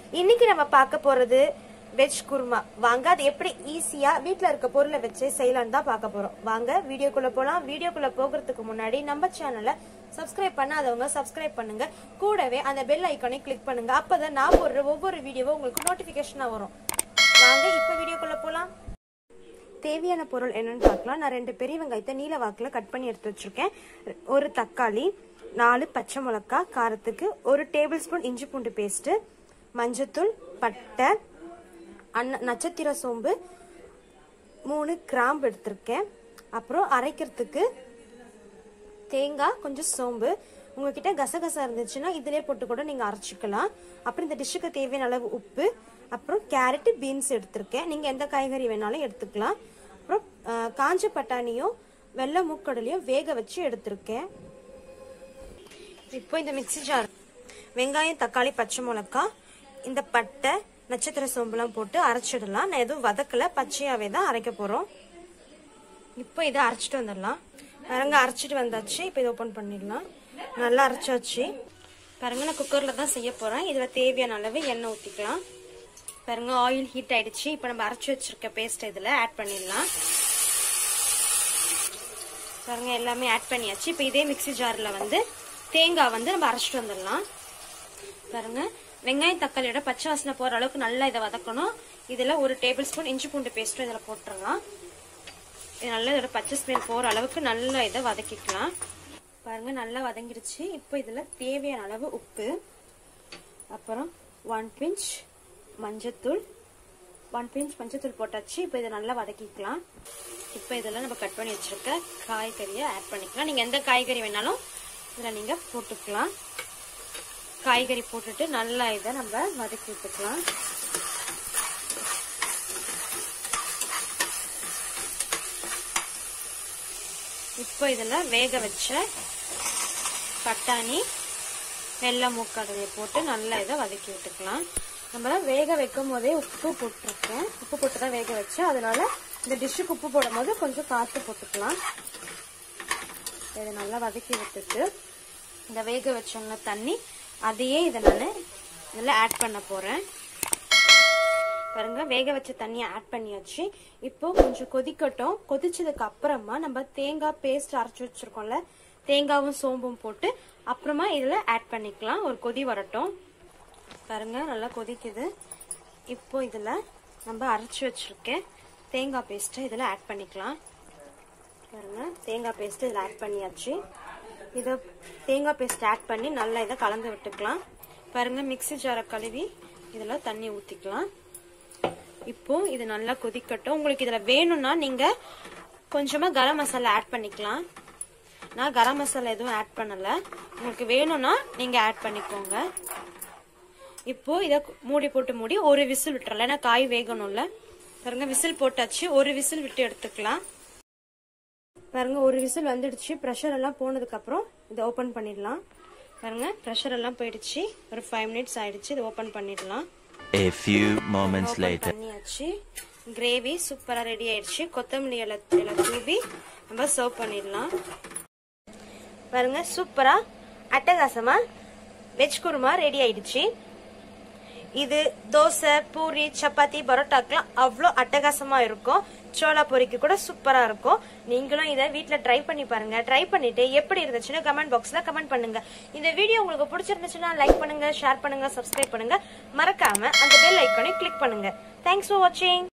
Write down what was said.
இன்னைக்கு நம்ம பார்க்க போறது வெஜ் குருமா வாங்க அது எப்படி ஈஸியா வீட்ல இருக்க பொருளை வச்சு செய்யலாம்னு தான் பார்க்க போறோம் வாங்க வீடியோக்குள்ள போலாம் வீடியோக்குள்ள போகிறதுக்கு முன்னாடி நம்ம சேனலை சப்ஸ்கிரைப் பண்ணாதவங்க சப்ஸ்கிரைப் பண்ணுங்க கூடவே அந்த பெல் ஐக்கானை கிளிக் பண்ணுங்க அப்பதான் நான் போடுற ஒவ்வொரு வீடியோவும் உங்களுக்கு நோட்டிபிகேஷனா வரும் வாங்க இப்ப வீடியோக்குள்ள போலாம் தேவையான பொருள் என்னன்னு பார்க்கலாம் நான் ரெண்டு பெரிய வெங்காயத்தை நீல வாக்குல கட் பண்ணி எடுத்து வச்சிருக்கேன் ஒரு தக்காளி நாலு பச்சை மிளகாய் காரத்துக்கு ஒரு டேபிள் ஸ்பூன் இஞ்சி பூண்டு பேஸ்ட் மஞ்சத்தூள் பட்டை அன்ன நட்சத்திர சோம்பு மூணு கிராம்பு எடுத்திருக்கேன் அப்புறம் அரைக்கிறதுக்கு தேங்காய் கொஞ்சம் சோம்பு உங்ககிட்ட கசகசா இருந்துச்சுன்னா இதிலே போட்டு கூட நீங்க அரைச்சிக்கலாம் அப்புறம் இந்த டிஷ்ஷுக்கு தேவையான அளவு உப்பு அப்புறம் கேரட் பீன்ஸ் எடுத்திருக்கேன் நீங்க எந்த காய்கறி வேணாலும் எடுத்துக்கலாம் அப்புறம் அஹ், காஞ்ச பட்டாணியும் வெள்ளை மூக்கடலையும் வேக வச்சு எடுத்திருக்கேன் இப்போ இந்த மிக்ஸி ஜார் வெங்காயம் தக்காளி பச்சை மிளகாய் இந்த பட்டை நட்சத்திர சோம்புலாம் போட்டு அரைச்சிடலாம் நான் எதுவும் வதக்கல பச்சையாவே தான் அரைக்க போறோம் இப்போ இதை அரைச்சிட்டு வந்துடலாம் பாருங்க அரைச்சிட்டு வந்தாச்சு இப்போ இதை ஓப்பன் பண்ணிடலாம் நல்லா அரைச்சாச்சு பாருங்க நான் குக்கர்ல தான் செய்ய போறேன் இதுல தேவையான அளவு எண்ணெய் ஊத்திக்கலாம் பாருங்க ஆயில் ஹீட் ஆயிடுச்சு இப்போ நம்ம அரைச்சி வச்சிருக்க பேஸ்ட் இதுல ஆட் பண்ணிடலாம் பாருங்க எல்லாமே ஆட் பண்ணியாச்சு இப்போ இதே மிக்ஸி ஜார்ல வந்து தேங்காய் வந்து நம்ம அரைச்சிட்டு வந்துடலாம் பாருங்க வெங்காயம் தக்காளியோட பச்சை வாசனை போற அளவுக்கு நல்லா இதை வதக்கணும் இதுல ஒரு டேபிள் ஸ்பூன் இஞ்சி பூண்டு பேஸ்ட்டும் இதுல போட்டுடலாம் இது நல்லா இதோட பச்சை ஸ்மெல் போற அளவுக்கு நல்லா இதை வதக்கிக்கலாம் பாருங்க நல்லா வதங்கிடுச்சு இப்போ இதுல தேவையான அளவு உப்பு அப்புறம் ஒன் பிஞ்ச் மஞ்சத்தூள் ஒன் பிஞ்ச் மஞ்சத்தூள் போட்டாச்சு இப்போ இதை நல்லா வதக்கிக்கலாம் இப்போ இதெல்லாம் நம்ம கட் பண்ணி வச்சிருக்க காய்கறியை ஆட் பண்ணிக்கலாம் நீங்க எந்த காய்கறி வேணாலும் இதில் நீங்க போட்டுக்கலாம் காய்கறி போட்டுட்டு நல்லா இதை நம்ம வதக்கி விட்டுக்கலாம் இப்போ இதில் வேக வச்ச பட்டாணி வெள்ளை மூக்கடலையை போட்டு நல்லா இதை வதக்கி விட்டுக்கலாம் நம்ம வேக வைக்கும் போதே உப்பு போட்டிருக்கேன் உப்பு போட்டு தான் வேக வச்சேன் அதனால இந்த டிஷ்ஷுக்கு உப்பு போடும் போது கொஞ்சம் பார்த்து போட்டுக்கலாம் இதை நல்லா வதக்கி விட்டுட்டு இந்த வேக வச்சோம்ல தண்ணி அதையே இதை நான் இதில் ஆட் பண்ண போகிறேன் பாருங்க வேக வச்ச தண்ணியை ஆட் பண்ணியாச்சு இப்போ கொஞ்சம் கொதிக்கட்டும் கொதிச்சதுக்கு அப்புறமா நம்ம தேங்காய் பேஸ்ட் அரைச்சி வச்சிருக்கோம்ல தேங்காவும் சோம்பும் போட்டு அப்புறமா இதுல ஆட் பண்ணிக்கலாம் ஒரு கொதி வரட்டும் பாருங்க நல்லா கொதிக்குது இப்போ இதுல நம்ம அரைச்சி வச்சிருக்க தேங்காய் பேஸ்ட்டை இதுல ஆட் பண்ணிக்கலாம் பாருங்க தேங்காய் பேஸ்ட் இதில் ஆட் பண்ணியாச்சு இதை தேங்காய் பேஸ்ட் ஆட் பண்ணி நல்லா இதை கலந்து விட்டுக்கலாம் பாருங்க மிக்ஸி ஜாரை கழுவி இதில் தண்ணி ஊற்றிக்கலாம் இப்போ இது நல்லா கொதிக்கட்டும் உங்களுக்கு இதில் வேணும்னா நீங்கள் கொஞ்சமாக கரம் மசாலா ஆட் பண்ணிக்கலாம் நான் கரம் மசாலா எதுவும் ஆட் பண்ணலை உங்களுக்கு வேணும்னா நீங்கள் ஆட் பண்ணிக்கோங்க இப்போ இதை மூடி போட்டு மூடி ஒரு விசில் விட்டுறலாம் ஏன்னா காய் வேகணும்ல பாருங்க விசில் போட்டாச்சு ஒரு விசில் விட்டு எடுத்துக்கலாம் பாருங்க ஒரு விசில் வந்துடுச்சு ப்ரெஷர் எல்லாம் போனதுக்கு அப்புறம் இதை ஓபன் பண்ணிடலாம் பாருங்க ப்ரெஷர் எல்லாம் போயிடுச்சு ஒரு ஃபைவ் மினிட்ஸ் ஆயிடுச்சு இதை ஓபன் பண்ணிடலாம் A few moments open later. பண்ணியாச்சு கிரேவி சூப்பரா ரெடி ஆயிடுச்சு கொத்தமல்லி இலை இலை தூவி நம்ம சர்வ் பண்ணிடலாம் பாருங்க சூப்பரா அட்டகாசமா வெஜ் குருமா ரெடி ஆயிடுச்சு இது தோசை பூரி சப்பாத்தி பரோட்டாக்கெல்லாம் அவ்வளோ அட்டகாசமா இருக்கும் சோளா பொரிக்கு கூட சூப்பரா இருக்கும் நீங்களும் இதை வீட்ல ட்ரை பண்ணி பாருங்க ட்ரை பண்ணிட்டு எப்படி இருந்துச்சுன்னு கமெண்ட் பாக்ஸ்ல கமெண்ட் பண்ணுங்க இந்த வீடியோ உங்களுக்கு பிடிச்சிருந்துச்சுன்னா லைக் பண்ணுங்க ஷேர் பண்ணுங்க சப்ஸ்கிரைப் பண்ணுங்க மறக்காம அந்த பெல் ஐக்கானை கிளிக் பண்ணுங்க தேங்க்ஸ் ஃபார் வாட்சிங்